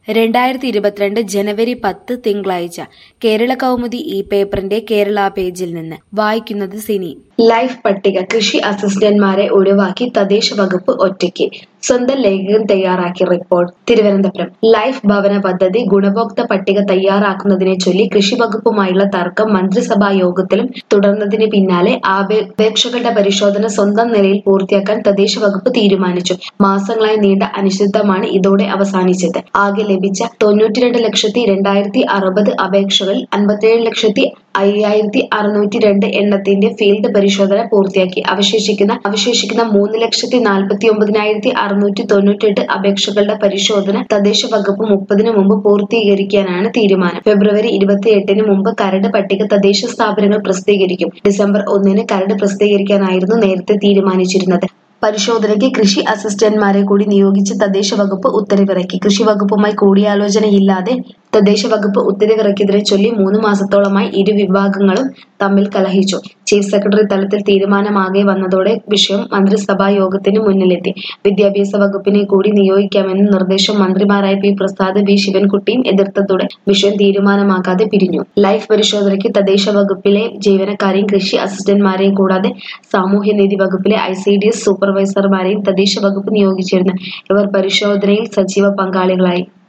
രണ്ടായിരത്തി ഇരുപത്തിരണ്ട് ജനുവരി പത്ത് തിങ്കളാഴ്ച കേരള കൗമുദി ഈ പേപ്പറിന്റെ കേരള പേജിൽ നിന്ന് വായിക്കുന്നത് സിനി ലൈഫ് പട്ടിക കൃഷി അസിസ്റ്റന്റ്മാരെ ഒഴിവാക്കി തദ്ദേശ വകുപ്പ് ഒറ്റയ്ക്ക് സ്വന്തം ലേഖകൻ തയ്യാറാക്കിയ റിപ്പോർട്ട് തിരുവനന്തപുരം ലൈഫ് ഭവന പദ്ധതി ഗുണഭോക്ത പട്ടിക തയ്യാറാക്കുന്നതിനെ ചൊല്ലി കൃഷി വകുപ്പുമായുള്ള തർക്കം മന്ത്രിസഭാ യോഗത്തിലും തുടർന്നതിന് പിന്നാലെ ആപേ- അപേക്ഷകളുടെ പരിശോധന സ്വന്തം നിലയിൽ പൂർത്തിയാക്കാൻ തദ്ദേശ വകുപ്പ് തീരുമാനിച്ചു മാസങ്ങളായി നീണ്ട അനിശ്ചിതത്വമാണ് ഇതോടെ അവസാനിച്ചത് ആകെ ലഭിച്ച തൊണ്ണൂറ്റിരണ്ട് ലക്ഷത്തി രണ്ടായിരത്തി അറുപത് അപേക്ഷകളിൽ അൻപത്തിയേഴ് ലക്ഷത്തി അയ്യായിരത്തി അറുന്നൂറ്റി രണ്ട് എണ്ണത്തിന്റെ ഫീൽഡ് പരിശോധന പൂർത്തിയാക്കി അവശേഷിക്കുന്ന അവശേഷിക്കുന്ന മൂന്ന് ലക്ഷത്തി നാൽപ്പത്തി ഒമ്പതിനായിരത്തി അറുന്നൂറ്റി തൊണ്ണൂറ്റെട്ട് അപേക്ഷകളുടെ പരിശോധന തദ്ദേശ വകുപ്പ് മുപ്പതിന് മുമ്പ് പൂർത്തീകരിക്കാനാണ് തീരുമാനം ഫെബ്രുവരി ഇരുപത്തിയെട്ടിന് മുമ്പ് കരട് പട്ടിക തദ്ദേശ സ്ഥാപനങ്ങൾ പ്രസിദ്ധീകരിക്കും ഡിസംബർ ഒന്നിന് കരട് പ്രസിദ്ധീകരിക്കാനായിരുന്നു നേരത്തെ തീരുമാനിച്ചിരുന്നത് പരിശോധനയ്ക്ക് കൃഷി അസിസ്റ്റന്റ്മാരെ കൂടി നിയോഗിച്ച് തദ്ദേശ വകുപ്പ് ഉത്തരവിറക്കി കൃഷി വകുപ്പുമായി കൂടിയാലോചനയില്ലാതെ തദ്ദേശ വകുപ്പ് ഉത്തരവിറക്കിയതിനെ ചൊല്ലി മൂന്ന് മാസത്തോളമായി ഇരു വിഭാഗങ്ങളും തമ്മിൽ കലഹിച്ചു ചീഫ് സെക്രട്ടറി തലത്തിൽ തീരുമാനമാകെ വന്നതോടെ വിഷയം മന്ത്രിസഭാ യോഗത്തിന് മുന്നിലെത്തി വിദ്യാഭ്യാസ വകുപ്പിനെ കൂടി നിയോഗിക്കാമെന്ന നിർദ്ദേശം മന്ത്രിമാരായ പി പ്രസാദ് വി ശിവൻകുട്ടിയും എതിർത്തതോടെ വിഷയം തീരുമാനമാകാതെ പിരിഞ്ഞു ലൈഫ് പരിശോധനയ്ക്ക് തദ്ദേശ വകുപ്പിലെ ജീവനക്കാരെയും കൃഷി അസിസ്റ്റന്റ്മാരെയും കൂടാതെ സാമൂഹ്യനീതി വകുപ്പിലെ ഐ സി ഡി എസ് സൂപ്പർവൈസർമാരെയും തദ്ദേശ വകുപ്പ് നിയോഗിച്ചിരുന്നു ഇവർ പരിശോധനയിൽ സജീവ പങ്കാളികളായി